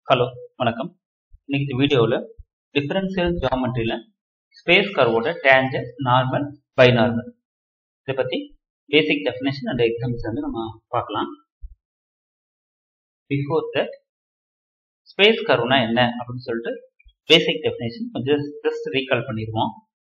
Hello வணக்கம் இன்னைக்கு இந்த வீடியோவில் டிஃபரன்ஷியல் ஜியாமெட்ரியில் ஸ்பேஸ் கர்வோட டேஞ்சர் நார்மல் பை நார்மல் இதை பற்றி பேசிக் டெஃபினேஷன் அண்ட் எக்ஸாம்பிள்ஸ் வந்து நம்ம பார்க்கலாம் பிஃபோர் தட் ஸ்பேஸ் கர்வ்னா என்ன அப்படின்னு சொல்லிட்டு பேசிக் டெஃபினேஷன் கொஞ்சம் ஜஸ்ட் ரீகால் பண்ணிடுவோம்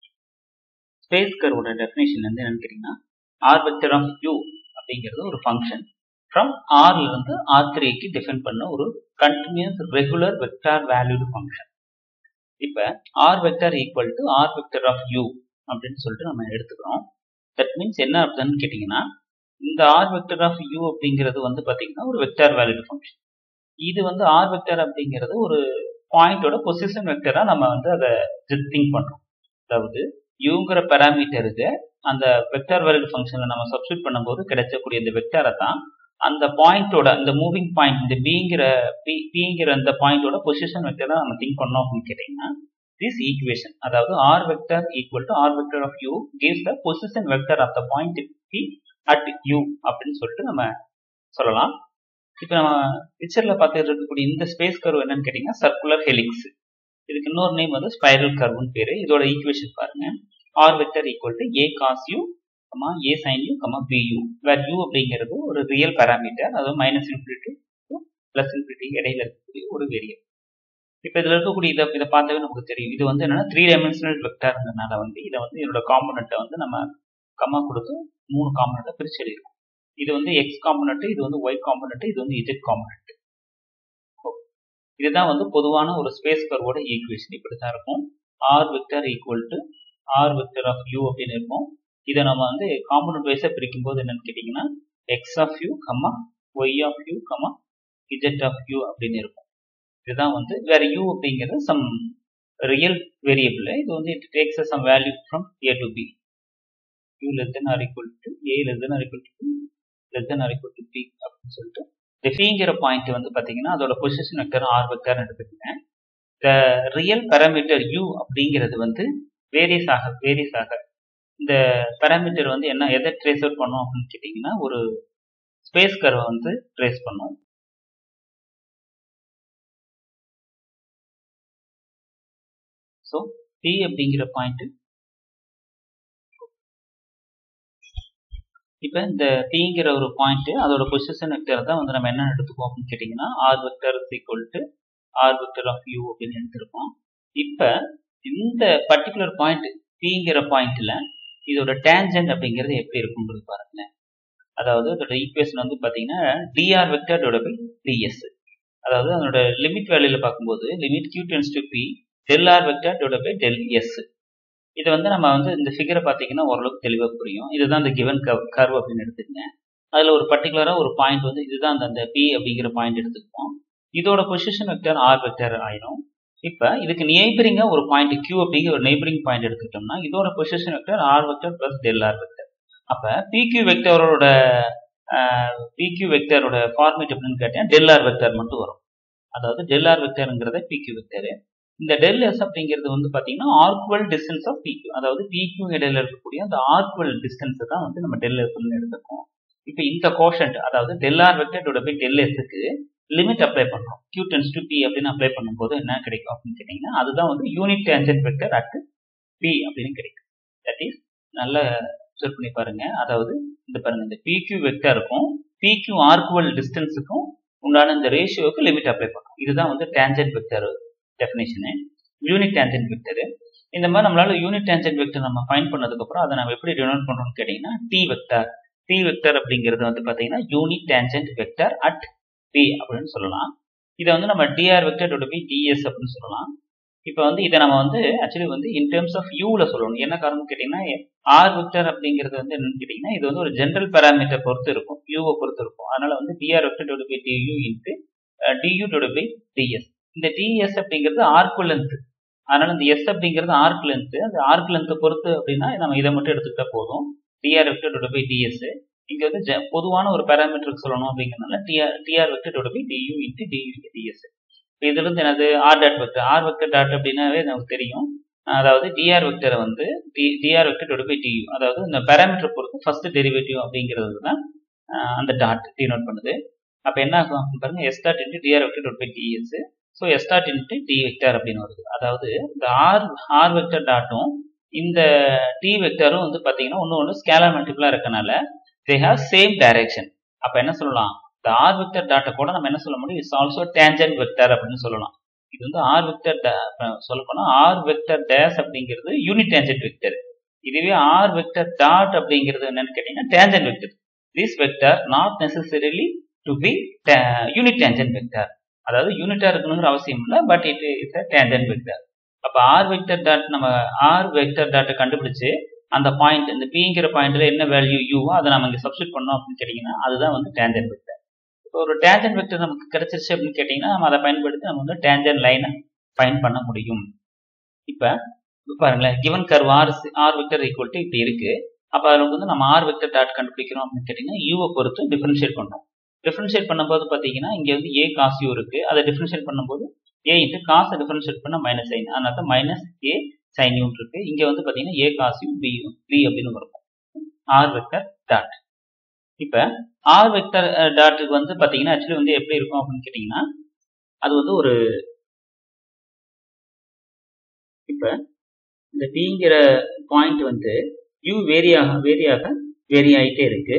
ஸ்பேஸ் கர்வோட டெஃபினேஷன் வந்து என்னன்னு கேட்டிங்கன்னா ஆர் வெக்டர் ஆஃப் யூ அப்படிங்கிறது ஒரு ஃபங்க்ஷன் ஃப்ரம் ஆர்ல இருந்து ஆர் த்ரீக்கு டிஃபைன் பண்ண ஒரு continuous regular vector valued function இப்போ R vector equal to R vector of U அப்படின்னு சொல்லிட்டு நம்ம எடுத்துக்கிறோம் தட் மீன்ஸ் என்ன அப்படின்னு கேட்டிங்கன்னா இந்த ஆர் வெக்டர் ஆஃப் யூ அப்படிங்கிறது வந்து பார்த்தீங்கன்னா ஒரு வெக்டார் வேல்யூடு ஃபங்க்ஷன் இது வந்து ஆர் வெக்டர் அப்படிங்கிறது ஒரு பாயிண்டோட பொசிஷன் வெக்டராக நம்ம வந்து அதை திங்க் பண்ணுறோம் அதாவது யூங்கிற பேராமீட்டருக்கு அந்த வெக்டார் வேல்யூடு ஃபங்க்ஷனில் நம்ம சப்ஸ்டியூட் பண்ணும்போது கிடைச்சக்கூடிய இந்த வெக்டாரை தான் அந்த பாயிண்டோட அந்த மூவிங் பாயிண்ட் இந்த பிங்கிற பி பிங்கிற அந்த பாயிண்டோட பொசிஷன் வெக்டரை நம்ம திங்க் பண்ணோம் அப்படின்னு கேட்டிங்கன்னா திஸ் ஈக்குவேஷன் அதாவது R vector equal to R vector of U gives the position vector of the point P at U அப்படின்னு சொல்லிட்டு நம்ம சொல்லலாம் இப்போ நம்ம பிக்சரில் பார்த்துட்டு இருக்கக்கூடிய இந்த ஸ்பேஸ் கர்வ் என்னன்னு கேட்டிங்கன்னா சர்க்குலர் ஹெலிக்ஸ் இதுக்கு இன்னொரு நேம் வந்து ஸ்பைரல் கர்வ்னு பேர் இதோட ஈக்குவேஷன் பாருங்க R vector equal to A cos U comma A sine U comma B U where U அப்படிங்கிறது ஒரு ரியல் பேராமீட்டர் அதாவது minus infinity to plus infinity இடையில இருக்கக்கூடிய ஒரு வேரியல் இப்போ இதில் இருக்கக்கூடிய இதை இதை பார்த்தாவே நமக்கு தெரியும் இது வந்து என்னன்னா த்ரீ டைமென்ஷனல் வெக்டார்ங்கிறதுனால வந்து இதை வந்து இதோட காம்பனண்ட்டை வந்து நம்ம கம்மா கொடுத்து மூணு காம்பனண்ட்டை பிரிச்சு எழுதிருக்கோம் இது வந்து எக்ஸ் காம்பனண்ட் இது வந்து ஒய் காம்பனண்ட் இது வந்து இஜெட் காம்பனண்ட் இதுதான் வந்து பொதுவான ஒரு ஸ்பேஸ் கர்வோட ஈக்குவேஷன் இப்படி தான் இருக்கும் R vector equal to R vector of U அப்படின்னு இருக்கும் இதை நம்ம வந்து காம்பனண்ட் வைஸாக பிரிக்கும் போது என்னன்னு கேட்டிங்கன்னா X of U comma Y of U comma Z of U அப்படின்னு இருக்கும் இதுதான் வந்து வேற யூ அப்படிங்கிறது சம் ரியல் வேரியபிள் இது வந்து it takes some value from A to B U less than or equal to A less than or equal to less than or equal to B அப்படின்னு சொல்லிட்டு இந்த ஃபீங்கிற பாயிண்ட் வந்து பார்த்தீங்கன்னா அதோட position vector R வெக்டர்னு எடுத்துக்கோங்க the real parameter you அப்படிங்கிறது வந்து various ஆக வேரியஸ் ஆக இந்த பேராமீட்டர் வந்து என்ன எதை ட்ரேஸ் அவுட் பண்ணும் அப்படின்னு கேட்டிங்கன்னா ஒரு ஸ்பேஸ் கர்வை வந்து ட்ரேஸ் பண்ணும் ஸோ பி அப்படிங்கிற பாயிண்ட் இப்போ இந்த பிங்கிற ஒரு பாயிண்ட் அதோட பொசிஷன் வெக்டர் தான் வந்து நம்ம என்ன எடுத்துக்கோம் அப்படின்னு கேட்டிங்கன்னா R vector equal to R vector of U அப்படின்னு எடுத்திருக்கோம் இப்போ இந்த பர்டிகுலர் பாயிண்ட் பிங்கிற பாயிண்ட்ல இதோட டேஞ்சன்ட் அப்படிங்கிறது எப்படி இருக்குங்கிறது பாருங்க அதாவது அதோட ஈக்குவேஷன் வந்து பார்த்தீங்கன்னா டிஆர் வெக்டரோட பை டிஎஸ் அதாவது அதோட லிமிட் வேல்யூல பார்க்கும்போது limit Q tends to P del R வெக்டரோட பை டெல் எஸ் இது வந்து நம்ம வந்து இந்த ஃபிகரை பார்த்தீங்கன்னா ஓரளவுக்கு தெளிவாக புரியும் இதுதான் இந்த கிவன் கர்வ் அப்படின்னு எடுத்துக்கங்க அதில் ஒரு பர்டிகுலராக ஒரு பாயிண்ட் வந்து இதுதான் அந்த அந்த பி அப்படிங்கிற பாயிண்ட் எடுத்துக்குவோம் இதோட பொசிஷன் வெக்டர் ஆர் வெக்டர் ஆயிரும் இப்போ இதுக்கு நெய்பரிங்காக ஒரு பாயிண்ட் கியூ அப்படிங்கிற ஒரு நெய்பரிங் பாயிண்ட் எடுத்துக்கிட்டோம்னா இதோட position vector R vector plus del R vector அப்போ பிக்யூ வெக்டரோட பிக்யூ வெக்டரோட ஃபார்மேட் அப்படின்னு கேட்டேன் டெல் ஆர் வெக்டர் மட்டும் வரும் அதாவது டெல் ஆர் வெக்டருங்கிறத பிக்யூ வெக்டர் இந்த டெல் எஸ் அப்படிங்கிறது வந்து பார்த்தீங்கன்னா ஆர்குவல் டிஸ்டன்ஸ் ஆஃப் பிக்யூ அதாவது பிக்யூ இடையில இருக்கக்கூடிய அந்த ஆர்குவல் டிஸ்டன்ஸ் தான் வந்து நம்ம டெல் எஸ்ன்னு எடுத்துக்கோம் இப்போ இந்த கோஷன்ட் அதாவது டெல் ஆர் வெக்டரோட போய் டெல் எஸ்க்கு லிமிட் அப்ளை பண்ணுறோம் கியூ டென்ஸ் டு பி அப்படின்னு அப்ளை பண்ணும்போது என்ன கிடைக்கும் அப்படின்னு கேட்டிங்கன்னா அதுதான் வந்து unit tangent vector at p அப்படின்னு கிடைக்கும் தட் இஸ் நல்ல அப்சர்வ் பண்ணி பாருங்க அதாவது இந்த பாருங்க இந்த பிக்யூ வெக்டருக்கும் பிக்யூ ஆர்குவல் டிஸ்டன்ஸுக்கும் உண்டான இந்த ரேஷியோவுக்கு லிமிட் அப்ளை பண்ணுறோம் இதுதான் வந்து tangent vector definition unit tangent vector இந்த மாதிரி நம்மளால யூனிட் டேஞ்சன்ட் வெக்டர் நம்ம ஃபைன் பண்ணதுக்கப்புறம் அதை நம்ம எப்படி டினோட் பண்ணுறோம்னு கேட்டிங்கன்னா டி வெக்டர் டி வெக்டர் அப்படிங்கிறது வந்து பார்த்தீங்கன்னா unit tangent vector at p அப்படின்னு சொல்லலாம் இதை வந்து நம்ம டிஆர் வெக்டர் பி டிஎஸ் அப்படின்னு சொல்லலாம் இப்போ வந்து இதை நம்ம வந்து ஆக்சுவலி வந்து இன் டேர்ம்ஸ் ஆஃப் யூவில் சொல்லணும் என்ன காரணம் கேட்டிங்கன்னா ஆர் வெக்டர் அப்படிங்கிறது வந்து என்னன்னு கேட்டிங்கன்னா இது வந்து ஒரு ஜென்ரல் பேராமீட்டர் பொறுத்து இருக்கும் யூவை பொறுத்து இருக்கும் அதனால வந்து dr vector by du into du by ds இந்த டிஎஸ் அப்படிங்கிறது ஆர்க் லென்த் அதனால இந்த எஸ் அப்படிங்கிறது ஆர்க் லென்த் அந்த ஆர்க் லென்த்தை பொறுத்து அப்படின்னா நம்ம இதை மட்டும் எடுத்துக்கிட்டா போதும் டிஆர் வெக்டர் பை டிஎஸ் இங்க வந்து பொதுவான ஒரு பேராமீட்டருக்கு சொல்லணும் அப்படிங்கிறதுனால dr dr vector by du into du ds இப்போ இதுல இருந்து எனது r dot vector R vector dot அப்படின்னாவே நமக்கு தெரியும் அதாவது டிஆர் வெக்டரை வந்து டிஆர் வெக்டர் பை டியூ அதாவது இந்த பேராமீட்டர் பொறுத்து ஃபர்ஸ்ட் டெரிவேட்டிவ் அப்படிங்கிறது தான் அந்த டாட் டினோட் பண்ணுது அப்போ என்ன ஆகும் பாருங்க s dot into dr vector by ds so s dot into t vector அப்படின்னு வருது அதாவது இந்த ஆர் ஆர் வெக்டர் டாட்டும் இந்த டி வெக்டரும் வந்து பார்த்தீங்கன்னா ஒன்று ஒன்று ஸ்கேலர் மல்டிபிளாக இருக்கனால தே ஹாவ் சேம் டைரக்ஷன் அப்போ என்ன சொல்லலாம் இந்த ஆர் வெக்டர் டாட்டை கூட நம்ம என்ன சொல்ல முடியும் இட்ஸ் ஆல்சோ டேஞ்சன்ட் வெக்டர் அப்படின்னு சொல்லலாம் இது வந்து ஆர் வெக்டர் சொல்ல போனால் ஆர் வெக்டர் டேஸ் அப்படிங்கிறது யூனிட் டேஞ்சன்ட் வெக்டர் இதுவே ஆர் வெக்டர் டாட் அப்படிங்கிறது என்னன்னு கேட்டீங்கன்னா tangent vector this vector not necessarily to be unit tangent vector அதாவது யூனிட்டா இருக்கணுங்கிற அவசியம் இல்லை but it is a tangent vector அப்போ ஆர் வெக்டர் டாட் நம்ம ஆர் வெக்டர் டாட்டை கண்டுபிடிச்சு அந்த பாயிண்ட் இந்த பிங்கிற பாயிண்ட்ல என்ன வேல்யூ யூவோ அதை நம்ம இங்கே சப்ஸ்டியூட் பண்ணோம் அப்படின்னு கேட்டிங்கன்னா அதுதான் வந்து டேஞ்சன்ட் வெக்டர் இப்போ ஒரு டேஞ்சன்ட் வெக்டர் நமக்கு கிடைச்சிருச்சு அப்படின்னு கேட்டிங்கன்னா நம்ம அதை பயன்படுத்தி நம்ம வந்து டேஞ்சன்ட் லைனை ஃபைன் பண்ண முடியும் இப்போ பாருங்களேன் given curve r r vector equal to இப்படி இருக்கு அப்போ அதில் வந்து நம்ம ஆர் வெக்டர் டாட் கண்டுபிடிக்கிறோம் அப்படின்னு கேட்டிங்கன்னா யூவை பொறுத்து டிஃபரன்ஷியேட் பண்ணுறோம் டிஃபரன்ஷியேட் பண்ணும்போது பார்த்தீங்கன்னா இங்கே வந்து ஏ காஸ் யூ இருக்கு அதை டிஃபரன்ஷியேட் பண்ணும்போது ஏ இன்ட்டு காசை டிஃபரன்ஷியேட் பண்ண மைனஸ் சைன் அதனால தான் மைனஸ் ஏ சைன் யூன் இருக்கு இங்கே வந்து பார்த்தீங்கன்னா a cos u b b அப்படின்னு வரும் ஆர் வெக்டர் டாட் இப்போ ஆர் வெக்டர் டாட்டுக்கு வந்து பார்த்தீங்கன்னா ஆக்சுவலி வந்து எப்படி இருக்கும் அப்படின்னு கேட்டிங்கன்னா அது வந்து ஒரு இப்போ இந்த பிங்கிற பாயிண்ட் வந்து யூ வேரியாக வேரியாக வேரி ஆகிட்டே இருக்கு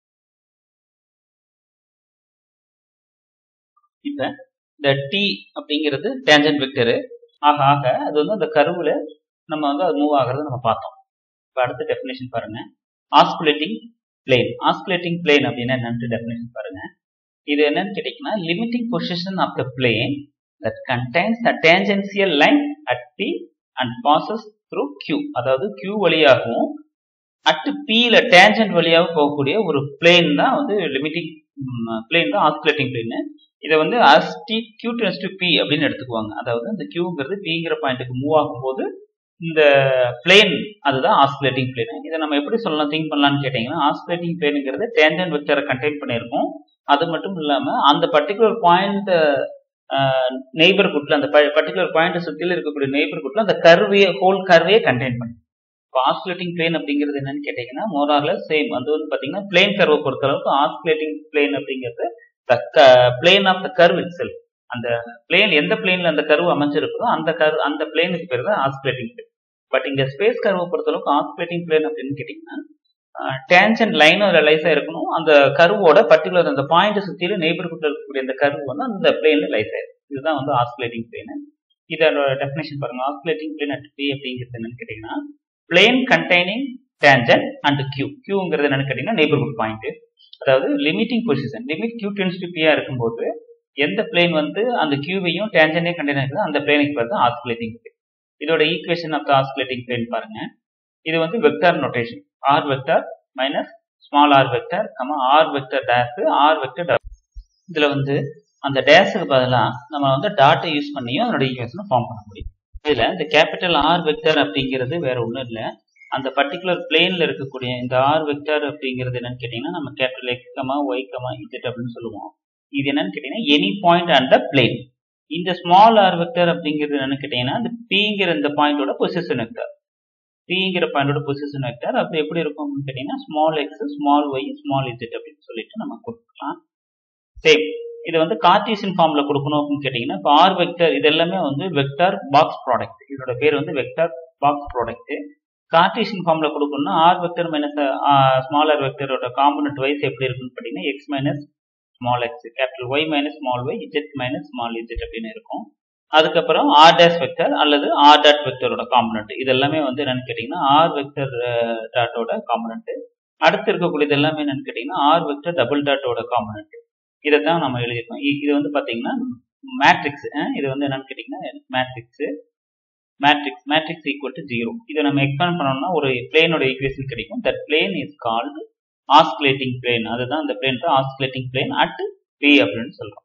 இப்போ இந்த டி அப்படிங்கிறது டேஞ்சன்ட் வெக்டரு ஆக ஆக அது வந்து அந்த கருவில் நம்ம வந்து அது மூவ் ஆகிறத நம்ம பார்த்தோம் இப்போ அடுத்த டெஃபினேஷன் பாருங்க ஆஸ்குலேட்டிங் பிளேன் ஆஸ்குலேட்டிங் பிளேன் அப்படின்னா என்னன்னு டெஃபினேஷன் பாருங்க இது என்னன்னு கேட்டீங்கன்னா limiting position of the plane that contains a tangential line at p and passes through q அதாவது கியூ வழியாகவும் அட் பியில் டேஞ்சன்ட் வழியாக போகக்கூடிய ஒரு பிளேன் தான் வந்து லிமிட்டிங் பிளேன் தான் ஆஸ்குலேட்டிங் பிளேன் இதை வந்து as the q tends to B அப்படின்னு எடுத்துக்குவாங்க அதாவது இந்த கியூங்கிறது பிங்கிற பாயிண்ட்டுக்கு மூவ் ஆகும்போது இந்த பிளேன் அதுதான் ஆஸ்குலேட்டிங் பிளேன் இதை நம்ம எப்படி சொல்லலாம் திங்க் பண்ணலாம்னு கேட்டிங்கன்னா ஆஸ்குலேட்டிங் பிளேனுங்கிறது டேஞ்சன்ட் வெக்டரை கண்டெயின் பண்ணியிருக்கோம் அது மட்டும் இல்லாமல் அந்த பர்டிகுலர் பாயிண்ட் நெய்பர்ஹுட்ல அந்த பர்டிகுலர் பாயிண்ட் சுற்றில இருக்கக்கூடிய நெய்பர்ஹுட்ல அந்த கர்வையே ஹோல் கர்வையே கண்டெயின் பண்ணி இப்போ ஆஸ்குலேட்டிங் பிளேன் அப்படிங்கிறது என்னன்னு கேட்டிங்கன்னா மோரார்ல சேம் அது வந்து பார்த்தீங்கன்னா பிளேன் கர்வை பொறுத்தளவுக்கு ஆஸ்குலேட்டிங் பிளேன் அப்படிங்கிறது the plane of the curve itself அந்த பிளேன் எந்த பிளேன்ல அந்த கர்வ் அமைஞ்சிருக்கோ அந்த கர் அந்த பிளேனுக்கு பேர் தான் ஆஸ்குலேட்டிங் பிளேன் பட் இங்க ஸ்பேஸ் கர்வை பொறுத்தளவுக்கு ஆஸ்குலேட்டிங் பிளேன் அப்படின்னு கேட்டிங்கன்னா டேன்ஜென்ட் லைனும் அதில் லைஸாக இருக்கணும் அந்த கருவோட பர்டிகுலர் அந்த பாயிண்ட் சுற்றிலும் நெய்பர்ஹுட்ல இருக்கக்கூடிய அந்த கர்வ் வந்து அந்த பிளேன்ல லைஸ் ஆயிருக்கு இதுதான் வந்து ஆஸ்குலேட்டிங் பிளேன் இதோட டெஃபினேஷன் பாருங்க ஆஸ்குலேட்டிங் பிளேன் அட் பி அப்படிங்கிறது என்னன்னு கேட்டிங்கன்னா plane containing tangent and q கியூங்கிறது என்னன்னு கேட்டிங்கன்னா நெய்பர்ஹுட் பாயிண்ட் அதாவது limiting position limit Q tends to பியா இருக்கும்போது எந்த பிளேன் வந்து அந்த கியூவையும் டேஞ்சனையும் கண்டெய்ன் இருக்குது அந்த பிளேனுக்கு பேர் தான் ஆஸ்குலேட்டிங் பிளேன் இதோட equation of the osculating plane பாருங்க இது வந்து vector notation r vector minus small r vector comma r vector dash r vector இதுல வந்து அந்த டேஸுக்கு பதிலாக நம்ம வந்து டாட்டை யூஸ் பண்ணியும் அதோட ஈக்குவேஷனை ஃபார்ம் பண்ண முடியும் இதுல இந்த கேபிட்டல் ஆர் வெக்டர் அப்படிங்கிறது வேற ஒன்றும் இல்லை அந்த பர்டிகுலர் பிளேன்ல இருக்கக்கூடிய இந்த ஆர் வெக்டர் அப்படிங்கிறது என்னன்னு கேட்டீங்கன்னா நம்ம capital X comma Y comma Z அப்படின்னு சொல்லுவோம் இது என்னன்னு கேட்டீங்கன்னா any point and the plane இந்த ஸ்மால் ஆர் வெக்டர் அப்படிங்கிறது என்னன்னு கேட்டீங்கன்னா இந்த பிங்கிற இந்த பாயிண்டோட பொசிஷன் வெக்டர் பிங்கிற பாயிண்டோட பொசிஷன் வெக்டர் அது எப்படி இருக்கும் அப்படின்னு கேட்டீங்கன்னா small x small y small z அப்படின்னு சொல்லிட்டு நம்ம கொடுக்கலாம் சேம் இது வந்து கார்டீசியன் ஃபார்ம்ல கொடுக்கணும் அப்படின்னு கேட்டீங்கன்னா இப்போ ஆர் வெக்டர் இது எல்லாமே வந்து வெக்டார் பாக்ஸ் ப்ராடக்ட் இதோட பேர் வந்து வெக்டார் பாக்ஸ் ப்ராடக்ட் கார்டீசியன் ஃபார்ம்ல கொடுக்கணும்னா ஆர் வெக்டர் மைனஸ் ஸ்மாலர் வெக்டரோட காம்பனட் வைஸ் எப்படி இருக்குன்னு பார்த்தீங்கன்னா X minus small x capital Y minus small y Z minus small z அப்படின்னு இருக்கும் அதுக்கப்புறம் ஆர் டேஸ் வெக்டர் அல்லது ஆர் டாட் வெக்டரோட காம்பனண்ட் இது எல்லாமே வந்து என்னன்னு கேட்டீங்கன்னா ஆர் வெக்டர் டாட்டோட காம்பனண்ட் அடுத்து இருக்கக்கூடியது எல்லாமே என்னன்னு கேட்டீங்கன்னா ஆர் வெக்டர் டபுள் டாட்டோட காம்பனண்ட் இதை தான் நம்ம எழுதியிருக்கோம் இது வந்து பார்த்தீங்கன்னா மேட்ரிக்ஸ் இது வந்து என்னன்னு கேட்டிங்கன்னா matrix matrix matrix equal to zero இதை நம்ம எக்ஸ்பேண்ட் பண்ணோம்னா ஒரு பிளேனோட ஈக்குவேஷன் கிடைக்கும் that plane is called osculating plane அதுதான் அந்த பிளேன் தான் ஆஸ்குலேட்டிங் பிளேன் அட் பி அப்படின்னு சொல்றோம்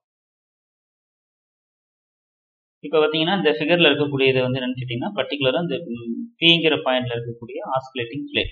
இப்போ பார்த்தீங்கன்னா இந்த ஃபிகர்ல இருக்கக்கூடியது வந்து என்னன்னு கேட்டிங்கன்னா பர்டிகுலராக இந்த பிங்கிற பாயிண்ட்ல இருக்கக்கூடிய ஆஸ்குலேட்டிங் பிளேன்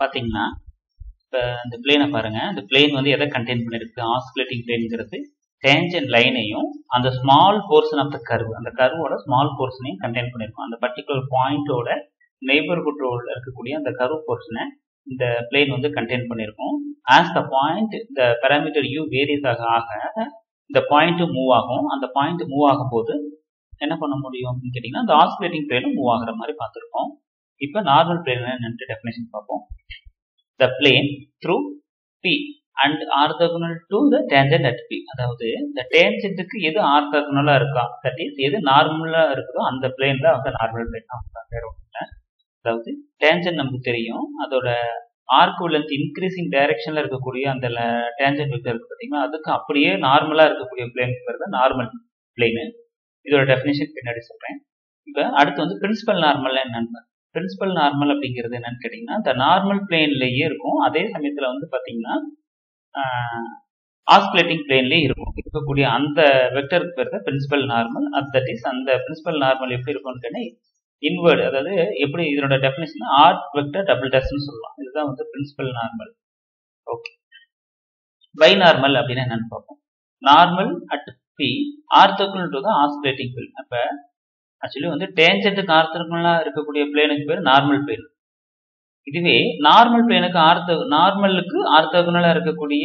பார்த்தீங்கன்னா இப்போ இந்த பிளேனை பாருங்க இந்த பிளேன் வந்து எதை கண்டெயின் பண்ணிருக்கு ஆஸ்குலேட்டிங் பிளேனுங்கிறது டேஞ்சன்ட் லைனையும் அந்த small portion of the curve அந்த கர்வோட ஸ்மால் போர்ஷனையும் கண்டெயின் பண்ணியிருக்கும் அந்த பர்டிகுலர் பாயிண்டோட நெய்பர்ஹுட்டோட இருக்கக்கூடிய அந்த கர்வ் போர்ஷனை இந்த பிளேன் வந்து கண்டெயின் பண்ணியிருக்கும் ஆஸ் த பாயிண்ட் இந்த பேராமீட்டர் யூ வேரியஸ் ஆக ஆக இந்த பாயிண்ட் மூவ் ஆகும் அந்த பாயிண்ட் மூவ் ஆகும் போது என்ன பண்ண முடியும் அப்படின்னு கேட்டிங்கன்னா அந்த ஆஸ்குலேட்டிங் பிளேனும் மூவ் ஆகுற மாதிரி பார்த்துருக்கோம் இப்போ நார்மல் பிளேன் என்னன்ட்டு டெஃபினேஷன் பார்ப்போம் the plane through p and orthogonal to the tangent at p அதாவது இந்த டேஞ்சன்ட்டுக்கு எது ஆர்த்தகுனலாக இருக்கா தட் இஸ் எது நார்மலாக இருக்குதோ அந்த பிளேன்ல வந்து நார்மல் பிளேன் தான் வேற ஒன்றும் இல்லை அதாவது டேஞ்சன்ட் நமக்கு தெரியும் அதோட ஆர்க் லென்த் இன்க்ரீசிங் டைரக்ஷன்ல இருக்கக்கூடிய அந்த டேஞ்சன்ட் வெக்டர் இருக்கு பார்த்தீங்கன்னா அதுக்கு அப்படியே நார்மலா இருக்கக்கூடிய பிளேன் பேர் தான் நார்மல் பிளேனு இதோட டெஃபினேஷன் பின்னாடி சொல்றேன் இப்போ அடுத்து வந்து பிரின்சிபல் நார்மல் என்னன்னு பிரின்சிபல் நார்மல் அப்படிங்கிறது என்னன்னு கேட்டிங்கன்னா இந்த நார்மல் பிளேன்லயே இருக்கும் அதே சமயத்தில் வந்து பார்த்தீங்கன்னா ஆஸ்குலேட்டிங் பிளேன்லேயே இருக்கும் இருக்கக்கூடிய அந்த வெக்டருக்கு பேர் தான் பிரின்சிபல் நார்மல் தட் இஸ் அந்த பிரின்சிபல் நார்மல் எப்படி இருக்கும்னு கேட்டால் இன்வேர்டு அதாவது எப்படி இதனோட டெஃபினேஷன் ஆர்ட் வெக்டர் டபுள் டஸ்ட்னு சொல்லலாம் இதுதான் வந்து principal normal okay binormal அப்படின்னு என்னன்னு பார்ப்போம் normal at p orthogonal to தான் ஆஸ்குலேட்டிங் பிளேன் அப்போ ஆக்சுவலி வந்து டேஞ்சன்ட்டுக்கு ஆர்த்தோக்குள்ளா இருக்கக்கூடிய பிளேனுக்கு பேர் நார்மல் பிளேன் இதுவே நார்மல் பிளேனுக்கு ஆர்த்தோ நார்மலுக்கு ஆர்த்தோகுனலா இருக்கக்கூடிய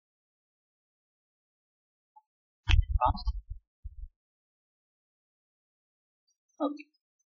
ஓகே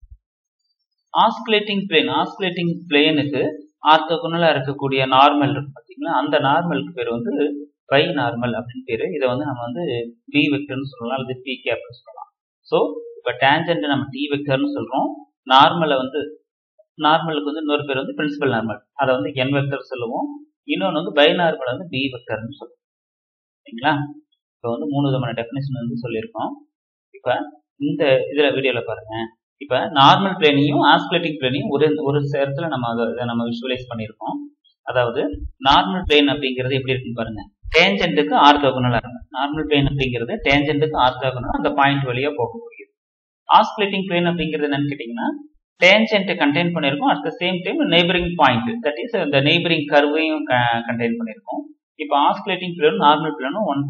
ஆஸ்குலேட்டிங் பிளேன் ஆஸ்குலேட்டிங் பிளேனுக்கு ஆர்த்தோகுனலா இருக்கக்கூடிய நார்மல் இருக்கு பார்த்தீங்களா அந்த நார்மலுக்கு பேர் வந்து பை நார்மல் அப்படின்னு பேரு இதை வந்து நம்ம வந்து பி வெக்டர்னு சொல்லலாம் அல்லது பி கேப்னு சொல்லலாம் ஸோ இப்போ டேஞ்சன்ட் நம்ம டி வெக்டர்னு சொல்றோம் நார்மலை வந்து நார்மலுக்கு வந்து இன்னொரு பேர் வந்து பிரின்சிபல் நார்மல் அதை வந்து என் வெக்டர் சொல்லுவோம் இன்னொன்று வந்து பை நார்மல் வந்து பி வெக்டர்னு சொல்லுவோம் சரிங்களா இப்போ வந்து மூணு விதமான டெஃபினேஷன் வந்து சொல்லியிருக்கோம் இப்போ இந்த இதில் வீடியோவில் பாருங்க இப்போ நார்மல் பிளேனையும் ஆஸ்குலேட்டிங் பிளேனையும் ஒரு ஒரு இடத்துல நம்ம அதை நம்ம விஷுவலைஸ் பண்ணியிருக்கோம் அதாவது நார்மல் பிளேன் அப்படிங்கிறது எப்படி இருக்குன்னு பாருங்க டேஞ்சன்ட்டுக்கு ஆர்த்தோகனலா இருக்கு நார்மல் பிளேன் அப்படிங்கிறது டேஞ்சன்ட்டுக்கு ஆர்த்தோகனல் அந்த பாயிண்ட் வழியா போகக்கூடியது ஆஸ்குலேட்டிங் பிளேன் அப்படிங்கிறது என்னன்னு கேட்டீங்கன்னா டேஞ்சன்ட் கண்டெயின் பண்ணியிருக்கோம் at the same time neighbouring point that is இந்த நெய்பரிங் கர்வையும் கண்டெயின் பண்ணியிருக்கோம் இப்போ ஆஸ்குலேட்டிங் பிளேனும் நார்மல் பிளேனும் one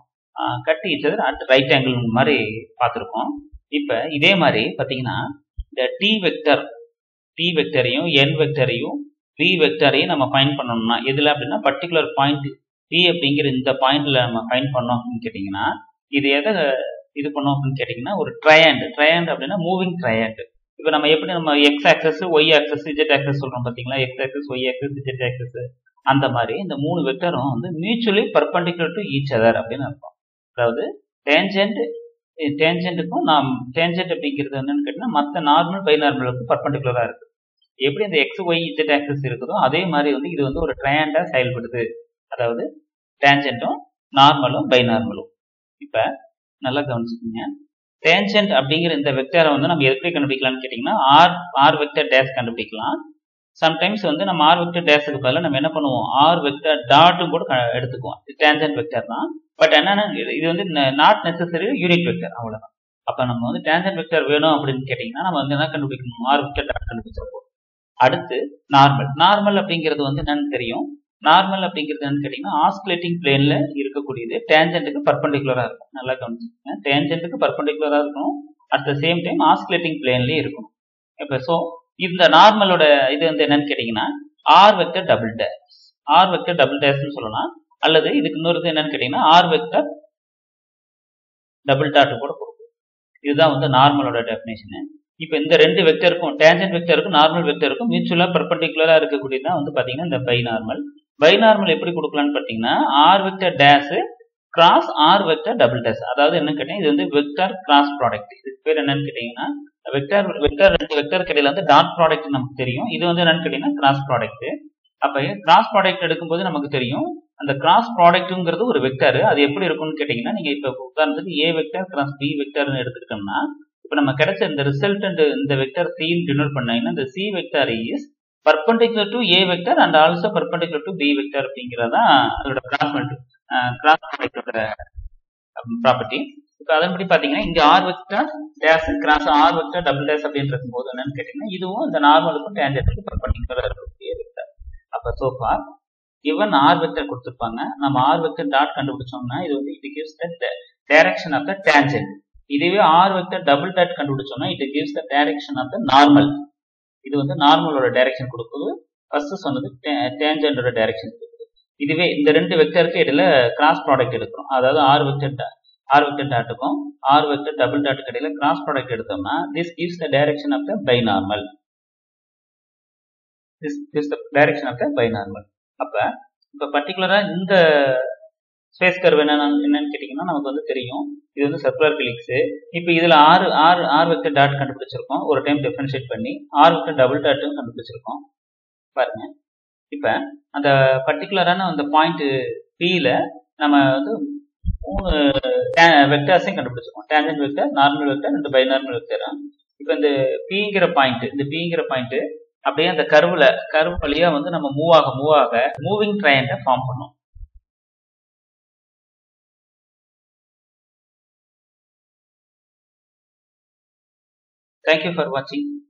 cut each other at right angle மாதிரி பார்த்துருக்கோம் இப்போ இதே மாதிரி பார்த்தீங்கன்னா இந்த டி வெக்டர் டி வெக்டரையும் என் வெக்டரையும் பி வெக்டரையும் நம்ம ஃபைன் பண்ணணும்னா எதில் அப்படின்னா பர்டிகுலர் பாயிண்ட் பி அப்படிங்கிற இந்த பாயிண்ட்ல நம்ம ஃபைன் பண்ணோம் அப்படின்னு கேட்டிங்கன்னா இது எதை இது பண்ணோம் அப்படின்னு கேட்டிங்கன்னா ஒரு ட்ரையாண்ட் ட்ரையாண்ட் அப்படின்னா மூவிங் ட்ரையாண்ட் இப்போ நம்ம எப்படி நம்ம X axis Y axis Z axis சொல்றோம் பார்த்தீங்களா X axis Y axis Z axis அந்த மாதிரி இந்த மூணு வெக்டரும் வந்து mutually perpendicular to each other அப்படின்னு அர்த்தம் அதாவது டேஞ்சன்ட் டேஞ்சன்ட்டுக்கும் நாம் டேஞ்சன்ட் அப்படிங்கிறது என்னன்னு கேட்டிங்கன்னா மற்ற நார்மல் பை நார்மலுக்கும் பர்பண்டிகுலராக இருக்கு எப்படி இந்த எக்ஸ் ஒய் இஜெட் ஆக்சஸ் இருக்குதோ அதே மாதிரி வந்து இது வந்து ஒரு ட்ரையாண்டா செயல்படுது அதாவது டேஞ்சன்ட்டும் நார்மலும் பை நார்மலும் இப்போ நல்லா கவனிச்சுக்கோங்க டேஞ்சன்ட் அப்படிங்கிற இந்த வெக்டரை வந்து நம்ம எப்படி கண்டுபிடிக்கலாம்னு கேட்டிங்கன்னா ஆர் ஆர் வெக்டர் டேஷ் கண்டுபிடிக்கலாம் சம்டைம்ஸ் வந்து நம்ம ஆர் வெக்டர் டேஷுக்கு பதிலாக நம்ம என்ன பண்ணுவோம் ஆர் வெக்டர் டாட்டும் கூட எடுத்துக்குவோம் டேஞ்சன்ட் வெக்டர் தான் பட் என்னன்னா இது வந்து நாட் நெசசரி யூனிட் வெக்டர் அவ்வளோதான் அப்போ நம்ம வந்து டேஞ்சன்ட் வெக்டர் வேணும் அப்படின்னு கேட்டிங்கன்னா நம்ம வந்து என்ன கண்டுபிடிக்கணும் ஆர் வெக்டர் டாட் கண்டுபிடிச்சிருப்போம் அடுத்து நார்மல் நார்மல் அப்படிங்கிறது வந்து என்னன்னு தெரியும் நார்மல் அப்படிங்கிறது என்னன்னு கேட்டிங்கன்னா ஆஸ்குலேட்டிங் பிளேன்ல இருக்கக்கூடியது டேஞ்சன்ட்டுக்கு பர்பண்டிகுலராக இருக்கும் நல்லா கவனிச்சுக்கோங்க டேஞ்சன்ட்டுக்கு பர்பண்டிகுலராக இருக்கும் at the same time osculating பிளேன்லேயே இருக்கும் இப்போ ஸோ இந்த நார்மலோட இது வந்து என்னன்னு கேட்டிங்கன்னா R vector double dash r vector double டேஷ்னு சொல்லலாம் அல்லது இதுக்கு இன்னொரு என்னன்னு கேட்டிங்கன்னா ஆர் வெக்டர் டபுள் டாட் கூட கொடுக்கும் இதுதான் வந்து நார்மலோட டெஃபினேஷனு இப்போ இந்த ரெண்டு வெக்டருக்கும் டேஞ்சன்ட் வெக்டருக்கும் நார்மல் வெக்டருக்கும் மியூச்சுவலாக பர்பண்டிகுலராக இருக்கக்கூடியது வந்து பார்த்தீங்கன்னா இந்த பை நார்மல் பை நார்மல் எப்படி கொடுக்கலாம்னு பார்த்தீங்கன்னா r vector dash cross r vector double dash அதாவது என்ன கேட்டீங்கன்னா இது வந்து வெக்டர் கிராஸ் ப்ராடக்ட் இதுக்கு பேர் என்னன்னு கேட்டீங்கன்னா வெக்டர் வெக்டர் ரெண்டு வெக்டர் கடையில் வந்து டாட் ப்ராடக்ட் நமக்கு தெரியும் இது வந்து என்னன்னு கேட்டீங்கன்னா கிராஸ் ப்ராடக்ட் அப்போ கிராஸ் ப்ராடக்ட் எடுக்கும்போது நமக்கு தெரியும் அந்த கிராஸ் ப்ராடக்ட்டுங்கிறது ஒரு வெக்டர் அது எப்படி இருக்கும்னு கேட்டீங்கன்னா நீங்க இப்போ உதாரணத்துக்கு ஏ வெக்டர் கிராஸ் பி வெக்டர்னு எடுத்துக்கிட்டோம்னா இப்போ நம்ம கிடைச்ச இந்த ரிசல்டன்ட் இந்த வெக்டர் சின்னு டினோட் பண்ணீங்கன்னா இந்த c vector is perpendicular to a vector and also perpendicular to b vector அப்படிங்கிறதா அதோட கிராஸ் கிராஸ் ப்ராடக்டோட ப்ராப்பர்ட்டி இப்போ அதன்படி பார்த்தீங்கன்னா இங்கே r vector dash cross r vector double dash அப்படின்னு இருக்கும்போது என்னன்னு கேட்டீங்கன்னா இதுவும் இந்த நார்மலுக்கும் டேஞ்சன்ட்டுக்கும் பர்பண்டிகுலராக இருக்கக்கூடிய வெக்டர் அப்போ அப்போ so far given r vector கொடுத்துருப்பாங்க நம்ம r வெக்டர் டாட் கண்டுபிடிச்சோம்னா இது வந்து it gives the direction of the tangent இதுவே r வெக்டர் டபுள் டாட் கண்டுபிடிச்சோம்னா it gives the direction of the normal இது வந்து நார்மலோட டைரக்ஷன் கொடுக்குது ஃபர்ஸ்ட் சொன்னது டேஞ்சண்டோட டைரக்ஷன் கொடுக்குது இதுவே இந்த ரெண்டு வெக்டருக்கு இடையில கிராஸ் ப்ராடக்ட் எடுக்கிறோம் அதாவது ஆர் வெக்டர் ஆர் வெக்டர் டாட்டுக்கும் ஆர் வெக்டர் டபுள் டாட்டுக்கு இடையில கிராஸ் ப்ராடக்ட் எடுத்தோம்னா this gives the direction of the binormal this gives the direction of the binormal அப்ப இப்ப பர்டிகுலரா இந்த ஸ்பேஸ் கர்வ் என்ன என்னன்னு கேட்டீங்கன்னா நமக்கு வந்து தெரியும் இது வந்து சர்க்குலர் கிளிக்ஸ் இப்போ இதுல ஆறு ஆறு ஆர் வெக்டர் டாட் கண்டுபிடிச்சிருக்கோம் ஒரு டைம் டிஃபரன்ஷியேட் பண்ணி ஆர் வெக்டர் டபுள் டாட்டும் கண்டுபிடிச்சிருக்கோம் பாருங்க இப்ப அந்த பர்டிகுலரான அந்த பாயிண்ட் பியில நம்ம வந்து மூணு வெக்டர்ஸையும் கண்டுபிடிச்சிருக்கோம் டேஞ்சன்ட் வெக்டர் நார்மல் வெக்டர் ரெண்டு பைநார்மல் வெக்டர் இப்போ இந்த பிங்கிற பாயிண்ட் இந்த பிங்கிற பாயிண்ட் அப்படியே அந்த கர்வ்ல கர்வ் வழியா வந்து நம்ம மூவ் ஆக மூவ் ஆக மூவிங் ட்ரையண்டை ஃபார்ம் பண்ணும் Thank you for watching.